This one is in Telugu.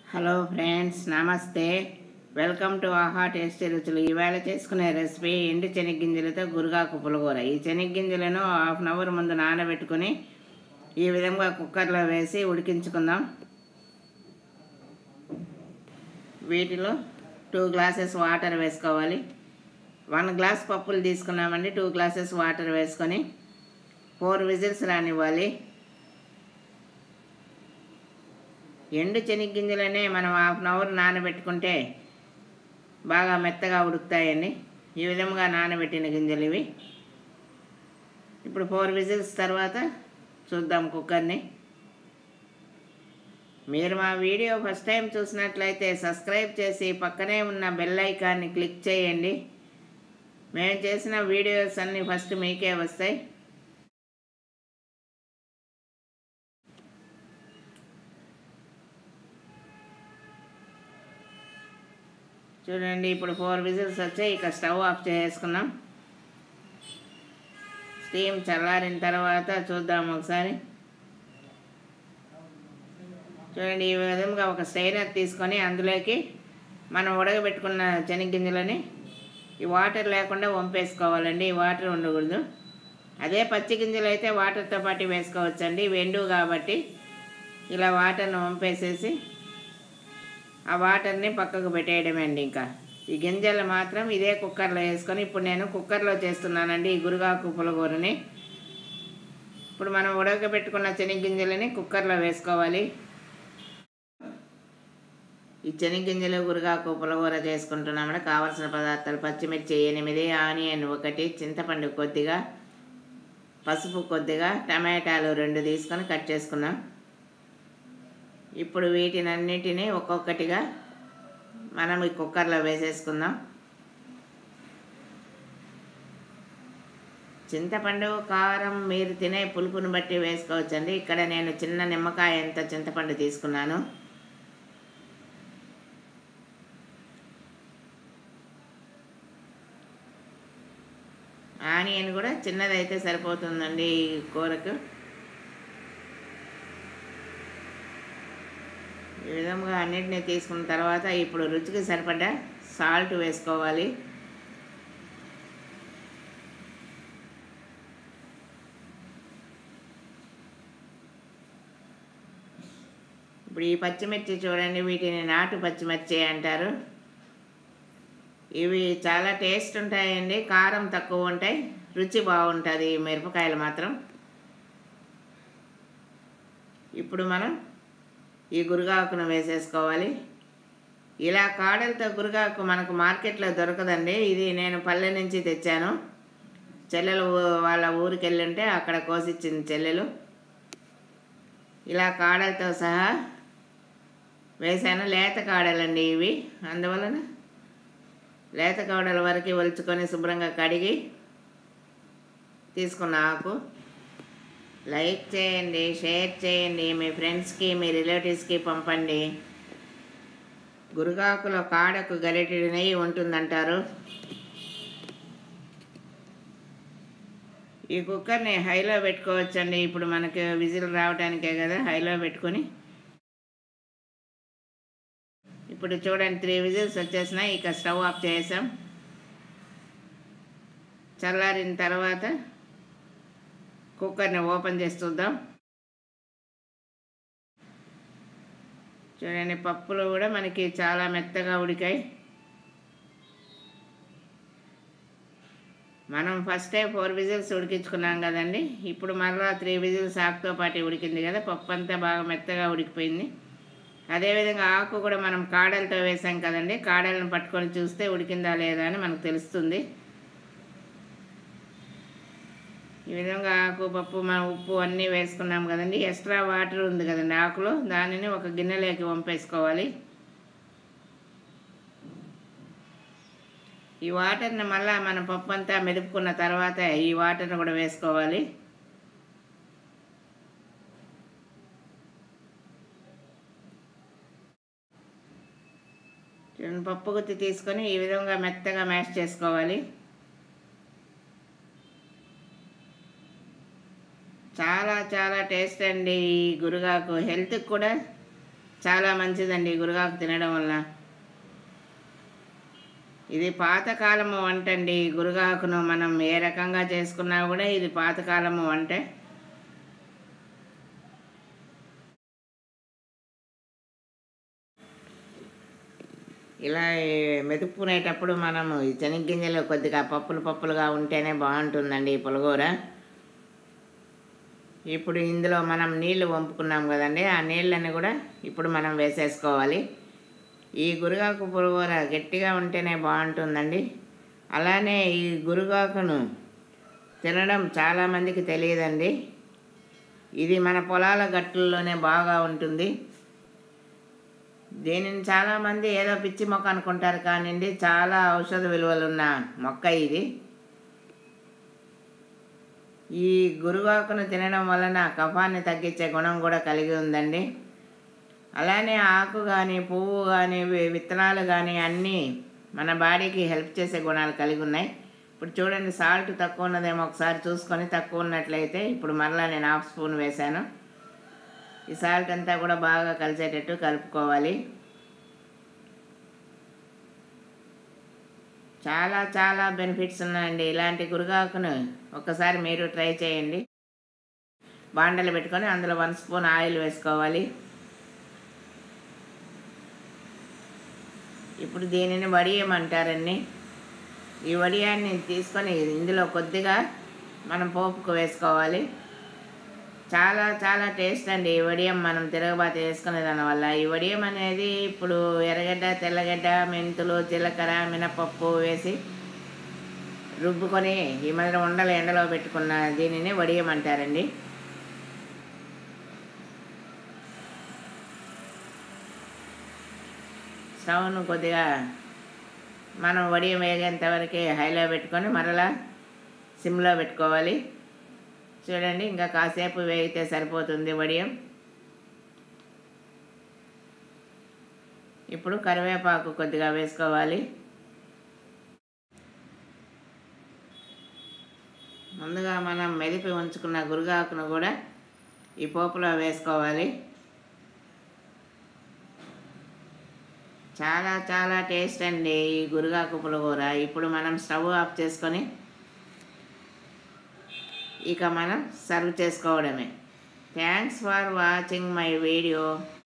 హలో ఫ్రెండ్స్ నమస్తే వెల్కమ్ టు ఆహా టేస్టీ రుచులు ఈవేళ చేసుకునే రెసిపీ ఎండు శనగ్గింజలతో గురుగాకు పులగూర ఈ శనగ్గింజలను హాఫ్ అన్ అవర్ ముందు నానబెట్టుకుని ఈ విధంగా కుక్కర్లో వేసి ఉడికించుకుందాం వీటిలో టూ గ్లాసెస్ వాటర్ వేసుకోవాలి వన్ గ్లాస్ పప్పులు తీసుకున్నామండి టూ గ్లాసెస్ వాటర్ వేసుకొని ఫోర్ విజిల్స్ రానివ్వాలి ఎండు శనగ్గింజలనే మనం హాఫ్ అన్ అవర్ నానబెట్టుకుంటే బాగా మెత్తగా ఉడుకుతాయండి ఈ విధంగా నానబెట్టిన గింజలు ఇవి ఇప్పుడు ఫోర్ విజిల్స్ తర్వాత చూద్దాం కుక్కర్ని మీరు మా వీడియో ఫస్ట్ టైం చూసినట్లయితే సబ్స్క్రైబ్ చేసి పక్కనే ఉన్న బెల్ ఐకాన్ని క్లిక్ చేయండి మేము చేసిన వీడియోస్ అన్నీ ఫస్ట్ మీకే వస్తాయి చూడండి ఇప్పుడు ఫోర్ విజిల్స్ వచ్చాయి ఇక స్టవ్ ఆఫ్ చేసుకున్నాం స్టీమ్ చల్లారిన తర్వాత చూద్దాం ఒకసారి చూడండి ఈ విధంగా ఒక స్టైనర్ తీసుకొని అందులోకి మనం ఉడకబెట్టుకున్న శనగ్గింజలని ఈ వాటర్ లేకుండా వంపేసుకోవాలండి ఈ వాటర్ ఉండకూడదు అదే పచ్చి గింజలు అయితే వాటర్తో పాటు వేసుకోవచ్చండి వెండు కాబట్టి ఇలా వాటర్ని వంపేసేసి ఆ వాటర్ని పక్కకు పెట్టేయడమే అండి ఇంకా ఈ గింజలు మాత్రం ఇదే కుక్కర్లో వేసుకొని ఇప్పుడు నేను కుక్కర్లో చేస్తున్నానండి ఈ గురుగాకు పులగూరని ఇప్పుడు మనం ఉడకబెట్టుకున్న శనగ్గింజలని కుక్కర్లో వేసుకోవాలి ఈ శనగ్గింజలు గురుగాకు పులగూర చేసుకుంటున్నామంటే కావాల్సిన పదార్థాలు పచ్చిమిర్చి ఎనిమిది ఆనియన్ ఒకటి చింతపండు కొద్దిగా పసుపు కొద్దిగా టమాటాలు రెండు తీసుకొని కట్ చేసుకున్నాం ఇప్పుడు వీటినన్నిటినీ ఒక్కొక్కటిగా మనం ఈ కుక్కర్లో వేసేసుకుందాం చింతపండు కారం మీరు తినే పులుపుని బట్టి వేసుకోవచ్చండి ఇక్కడ నేను చిన్న నిమ్మకాయ ఎంత చింతపండు తీసుకున్నాను ఆనియన్ కూడా చిన్నదైతే సరిపోతుందండి ఈ కూరకు ఈ విధంగా అన్నిటినీ తీసుకున్న తర్వాత ఇప్పుడు రుచికి సరిపడ్డ సాల్ట్ వేసుకోవాలి ఇప్పుడు ఈ పచ్చిమిర్చి చూడండి వీటిని నాటు పచ్చిమిర్చి అంటారు ఇవి చాలా టేస్ట్ ఉంటాయండి కారం తక్కువ ఉంటాయి రుచి బాగుంటుంది ఈ మిరపకాయలు మాత్రం ఇప్పుడు మనం ఈ గురుగాకును వేసేసుకోవాలి ఇలా కాడలతో గురుగాకు మనకు మార్కెట్లో దొరకదండి ఇది నేను పల్లె నుంచి తెచ్చాను చెల్లెలు ఊ- వాళ్ళ ఊరికి వెళ్ళుంటే అక్కడ కోసిచ్చింది చెల్లెలు ఇలా కాడలతో సహా వేసాను లేత కాడలండి ఇవి అందువలన లేత కాడల వరకు ఒలుచుకొని శుభ్రంగా కడిగి తీసుకున్న ఆకు లైక్ చేయండి షేర్ చేయండి మీ ఫ్రెండ్స్కి మీ రిలేటివ్స్కి పంపండి గురుగాకులో కాడకు గరిటెడు నెయ్యి ఉంటుందంటారు ఈ కుక్కర్ని హైలో పెట్టుకోవచ్చండి ఇప్పుడు మనకి విజిల్ రావడానికే కదా హైలో పెట్టుకొని ఇప్పుడు చూడండి త్రీ విజిల్స్ వచ్చేసినాయి ఇక స్టవ్ ఆఫ్ చేసాం చల్లారిన తర్వాత కుక్కర్ని ఓపెన్ చేసి చూద్దాం చూడండి పప్పులు కూడా మనకి చాలా మెత్తగా ఉడికాయి మనం ఫస్టే ఫోర్ విజిల్స్ ఉడికించుకున్నాం కదండి ఇప్పుడు మళ్ళీ త్రీ విజిల్స్ ఆకుతో పాటు ఉడికింది కదా పప్పు అంతా బాగా మెత్తగా ఉడికిపోయింది అదేవిధంగా ఆకు కూడా మనం కాడలతో వేసాం కదండి కాడలను పట్టుకొని చూస్తే ఉడికిందా లేదా అని మనకు తెలుస్తుంది ఈ విధంగా ఆకు పప్పు మనం ఉప్పు అన్నీ వేసుకున్నాం కదండి ఎక్స్ట్రా వాటర్ ఉంది కదండి ఆకులో దానిని ఒక గిన్నెలోకి వంపేసుకోవాలి ఈ వాటర్ని మళ్ళీ మన పప్పు అంతా మెదుపుకున్న తర్వాత ఈ వాటర్ని కూడా వేసుకోవాలి చూడండి, పప్పు గుత్తి తీసుకొని ఈ విధంగా మెత్తగా మ్యాష్ చేసుకోవాలి చాలా చాలా టేస్ట్ అండి ఈ గురుగాకు హెల్త్కి కూడా చాలా మంచిదండి గురుగాకు తినడం వల్ల ఇది పాతకాలము వంట అండి గురుగాకును మనం ఏ రకంగా చేసుకున్నా కూడా ఇది పాతకాలము వంటే ఇలా మెతుక్కునేటప్పుడు మనము ఈ శనగ్గింజలు కొద్దిగా పప్పులు పప్పులుగా ఉంటేనే బాగుంటుందండి ఈ పులగూర ఇప్పుడు ఇందులో మనం నీళ్లు వంపుకున్నాం కదండి ఆ నీళ్ళని కూడా ఇప్పుడు మనం వేసేసుకోవాలి ఈ గురుగాకు పులిహోర గట్టిగా ఉంటేనే బాగుంటుందండి అలానే ఈ గురుగాకును తినడం చాలామందికి తెలియదండి ఇది మన పొలాల గట్టుల్లోనే బాగా ఉంటుంది దీనిని చాలామంది ఏదో పిచ్చి మొక్క అనుకుంటారు కానివ్వండి చాలా ఔషధ విలువలున్న మొక్క ఇది ఈ గురుగాకును తినడం వలన కఫాన్ని తగ్గించే గుణం కూడా కలిగి ఉందండి అలానే ఆకు కానీ పువ్వు కానీ విత్తనాలు కానీ అన్నీ మన బాడీకి హెల్ప్ చేసే గుణాలు కలిగి ఉన్నాయి ఇప్పుడు చూడండి సాల్ట్ తక్కువ ఉన్నదేమో ఒకసారి చూసుకొని తక్కువ ఉన్నట్లయితే ఇప్పుడు మరలా నేను హాఫ్ స్పూన్ వేశాను ఈ సాల్ట్ అంతా కూడా బాగా కలిసేటట్టు కలుపుకోవాలి చాలా చాలా బెనిఫిట్స్ ఉన్నాయండి ఇలాంటి గురుగాకును ఒకసారి మీరు ట్రై చేయండి బాండలు పెట్టుకొని అందులో వన్ స్పూన్ ఆయిల్ వేసుకోవాలి ఇప్పుడు దీనిని వడియమంటారండి ఈ వడియాన్ని తీసుకొని ఇందులో కొద్దిగా మనం పోపుకు వేసుకోవాలి చాలా చాలా టేస్ట్ అండి ఈ వడియం మనం తిరగబాత వేసుకునే దానివల్ల ఈ వడియం అనేది ఇప్పుడు ఎర్రగడ్డ తెల్లగడ్డ మెంతులు జీలకర్ర మినపప్పు వేసి రుబ్బుకొని ఈ మధ్య ఉండలు ఎండలో పెట్టుకున్న దీనిని వడియం అంటారండి స్టవ్ను కొద్దిగా మనం వడియం వేగేంత వరకు హైలో పెట్టుకొని మరలా సిమ్లో పెట్టుకోవాలి చూడండి ఇంకా కాసేపు వేగితే సరిపోతుంది వడియం ఇప్పుడు కరివేపాకు కొద్దిగా వేసుకోవాలి ముందుగా మనం మెదిపి ఉంచుకున్న గురుగాకును కూడా ఈ పోపులో వేసుకోవాలి చాలా చాలా టేస్ట్ అండి ఈ గురుగాకు పులిహోర ఇప్పుడు మనం స్టవ్ ఆఫ్ చేసుకొని ఇక మనం సర్వ్ చేసుకోవడమే thanks for watching my video